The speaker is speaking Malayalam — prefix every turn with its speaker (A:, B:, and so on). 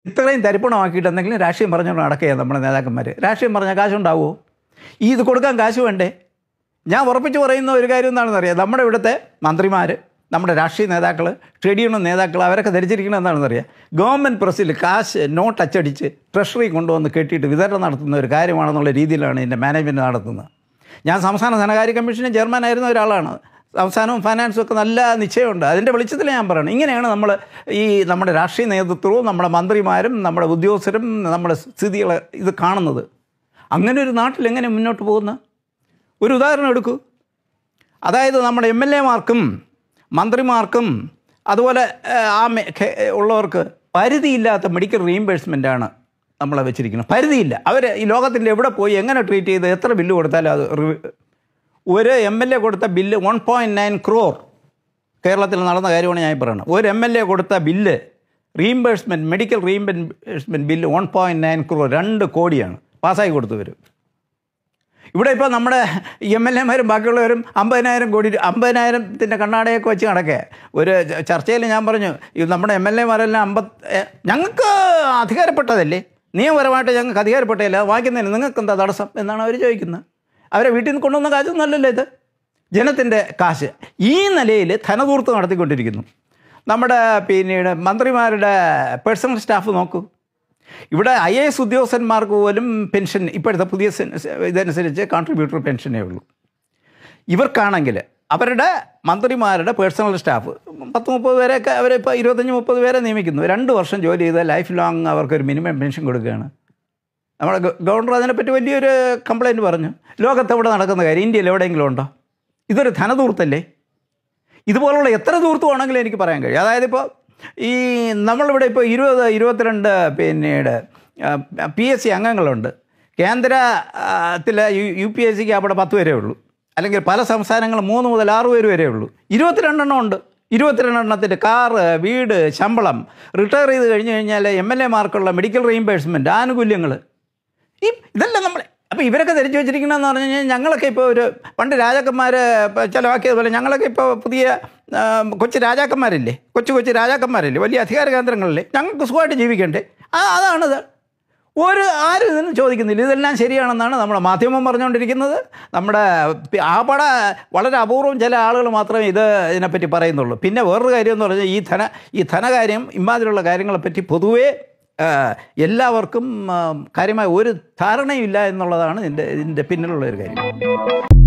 A: ഇത്രയും തരിപ്പണമാക്കിയിട്ട് എന്തെങ്കിലും രാഷ്ട്രീയം പറഞ്ഞുകൊണ്ട് നടക്കുക നമ്മുടെ നേതാക്കന്മാർ രാഷ്ട്രീയം പറഞ്ഞാൽ കാശുണ്ടാവുമോ ഈ ഇത് കൊടുക്കാൻ കാശ് വേണ്ടേ ഞാൻ ഉറപ്പിച്ച് പറയുന്ന ഒരു കാര്യം എന്താണെന്ന് അറിയാം നമ്മുടെ ഇവിടുത്തെ മന്ത്രിമാർ നമ്മുടെ രാഷ്ട്രീയ നേതാക്കൾ ട്രേഡ് യൂണിയൻ നേതാക്കൾ അവരൊക്കെ ധരിച്ചിരിക്കുന്നത് എന്താണെന്ന് അറിയാം ഗവൺമെൻറ് പ്രസ്സിൽ കാശ് നോട്ട് അച്ചടിച്ച് ട്രഷറി കൊണ്ടുവന്ന് കെട്ടിയിട്ട് വിതരണം നടത്തുന്ന ഒരു കാര്യമാണെന്നുള്ള രീതിയിലാണ് ഇതിൻ്റെ മാനേജ്മെൻറ്റ് നടത്തുന്നത് ഞാൻ സംസ്ഥാന ധനകാര്യ കമ്മീഷൻ്റെ ചെയർമാനായിരുന്ന ഒരാളാണ് സംസ്ഥാനവും ഫൈനാൻസും ഒക്കെ നല്ല നിശ്ചയമുണ്ട് അതിൻ്റെ വെളിച്ചത്തിൽ ഞാൻ പറയണം ഇങ്ങനെയാണ് നമ്മൾ ഈ നമ്മുടെ രാഷ്ട്രീയ നേതൃത്വവും നമ്മുടെ മന്ത്രിമാരും നമ്മുടെ ഉദ്യോഗസ്ഥരും നമ്മുടെ സ്ഥിതികൾ ഇത് കാണുന്നത് അങ്ങനെ ഒരു നാട്ടിൽ എങ്ങനെ മുന്നോട്ട് പോകുന്ന ഒരു ഉദാഹരണം എടുക്കൂ അതായത് നമ്മുടെ എം എൽ എമാർക്കും മന്ത്രിമാർക്കും അതുപോലെ ഏഹ്, ആ മേ- ഖേ- ഉള്ളവർക്ക് പരിധിയില്ലാത്ത മെഡിക്കൽ റീഇംബേഴ്സ്മെൻ്റാണ് നമ്മളെ വെച്ചിരിക്കുന്നത് പരിധിയില്ല അവർ ഈ ലോകത്തിൻ്റെ എവിടെ പോയി എങ്ങനെ ട്രീറ്റ് ചെയ്ത് എത്ര ബില്ല് കൊടുത്താലും അത് റിവ- ഒരു എം എൽ എ കൊടുത്ത bill one point nine crore കേരളത്തിൽ നടന്ന കാര്യമാണ് ഞാൻ ഈ പറയുന്നത് ഒരു എം എൽ എ കൊടുത്ത bill reimbursement medical reimbursement bill one point nine crore രണ്ട് കോടിയാണ് പാസ്സാക്കി കൊടുത്തു വരും ഇവിടെ ഇപ്പോൾ നമ്മുടെ എം എൽ എമാരും ബാക്കിയുള്ളവരും അമ്പതിനായിരം കോടി അമ്പതിനായിരത്തിൻ്റെ കണ്ണാടയൊക്കെ വെച്ച് നടക്കേ ഒരു ച- ചർച്ചയിൽ ഞാൻ പറഞ്ഞു ഈ നമ്മുടെ എം എൽ എമാരെല്ലാം അമ്പത് ഏ, ഞങ്ങൾക്ക് അധികാരപ്പെട്ടതല്ലേ നിയമപരമായിട്ട് ഞങ്ങൾക്ക് അധികാരപ്പെട്ടതല്ല വായിക്കുന്നതിന് നിങ്ങൾക്ക് എന്താ തടസ്സം എന്നാണ് അവർ ചോദിക്കുന്നത് അവരെ വീട്ടിൽ നിന്ന് കൊണ്ടുവന്ന കാശൊന്നുമല്ലല്ലോ ഇത് ജനത്തിൻ്റെ കാശ് ഈ നിലയിൽ ധനതൂർത്ത് നടത്തിക്കൊണ്ടിരിക്കുന്നു നമ്മുടെ പിന്നീട് മന്ത്രിമാരുടെ പേഴ്സണൽ സ്റ്റാഫ് നോക്കൂ ഇവിടെ ഐ എ എസ് ഉദ്യോഗസ്ഥന്മാർക്ക് പോലും പെൻഷൻ ഇപ്പോഴത്തെ പുതിയ സെൻ- ഇതനുസരിച്ച് കോൺട്രിബ്യൂട്ടർ പെൻഷനേ ഉള്ളൂ ഇവർക്കാണെങ്കിൽ അവരുടെ മന്ത്രിമാരുടെ പേഴ്സണൽ സ്റ്റാഫ് പത്ത് മുപ്പത് പേരെയൊക്കെ അവരിപ്പോൾ ഇരുപത്തഞ്ച് മുപ്പത് പേരെ നിയമിക്കുന്നു രണ്ട് വർഷം ജോലി ചെയ്ത് ലൈഫ് ലോങ് അവർക്കൊരു മിനിമം പെൻഷൻ കൊടുക്കുകയാണ് നമ്മുടെ ഗ- ഗവർണർ അതിനെപ്പറ്റി വലിയൊരു കംപ്ലൈൻറ്റ് പറഞ്ഞു ലോകത്തെവിടെ നടക്കുന്ന കാര്യം ഇന്ത്യയിൽ എവിടെയെങ്കിലും ഉണ്ടോ ഇതൊരു ധനധൂർത്തല്ലേ ഇതുപോലുള്ള എത്ര ദൂർത്തുവാണെങ്കിലും എനിക്ക് പറയാൻ കഴിയും അതായത് ഇപ്പോൾ ഈ നമ്മളിവിടെ ഇപ്പോൾ ഇരുപത് ഇരുപത്തിരണ്ട് പിന്നീട് പി എസ് സി അംഗങ്ങളുണ്ട് കേന്ദ്രത്തിലെ യു പി എസ് സിക്ക് അവിടെ പത്ത് പേരേ ഉള്ളൂ അല്ലെങ്കിൽ പല സംസ്ഥാനങ്ങൾ മൂന്ന് മുതൽ ആറ് പേര് വരെ ഉള്ളൂ ഇരുപത്തിരണ്ടെണ്ണം ഉണ്ട് ഇരുപത്തിരണ്ടെണ്ണത്തിൻ്റെ കാറ് വീട് ശമ്പളം റിട്ടയർ ചെയ്ത് കഴിഞ്ഞ് കഴിഞ്ഞാൽ എം എൽ എമാർക്കുള്ള മെഡിക്കൽ റീഇംബേഴ്സ്മെൻറ്റ് ആനുകൂല്യങ്ങൾ ഈ ഇതെല്ലാം നമ്മൾ അപ്പോൾ ഇവരൊക്കെ ധരിച്ചു വെച്ചിരിക്കണമെന്ന് പറഞ്ഞു കഴിഞ്ഞാൽ ഞങ്ങളൊക്കെ ഇപ്പോൾ ഒരു പണ്ട് രാജാക്കന്മാർ ചിലവാക്കിയതുപോലെ ഞങ്ങളൊക്കെ ഇപ്പോൾ പുതിയ ആ, കൊച്ചു രാജാക്കന്മാരില്ലേ കൊച്ചു കൊച്ചു രാജാക്കന്മാരില്ലേ വലിയ അധികാര കേന്ദ്രങ്ങളില്ലേ ഞങ്ങൾക്ക് സുഖമായിട്ട് ജീവിക്കണ്ടേ ആ അതാണിത് ഒരു ആരും ഇതിന് ചോദിക്കുന്നില്ല ഇതെല്ലാം ശരിയാണെന്നാണ് നമ്മുടെ മാധ്യമം പറഞ്ഞുകൊണ്ടിരിക്കുന്നത് നമ്മുടെ പി- ആപട വളരെ അപൂർവം ചില ആളുകൾ മാത്രമേ ഇത് ഇതിനെപ്പറ്റി പറയുന്നുള്ളൂ പിന്നെ വേറൊരു കാര്യം എന്ന് പറഞ്ഞാൽ ഈ ധന ഈ ധനകാര്യം ഇമാതിരിയുള്ള കാര്യങ്ങളെപ്പറ്റി പൊതുവേ ആ, എല്ലാവർക്കും ആ, കാര്യമായ ഒരു ധാരണയില്ല എന്നുള്ളതാണ് ഇതിൻ്റെ ഇതിൻ്റെ പിന്നിലുള്ള ഒരു കാര്യം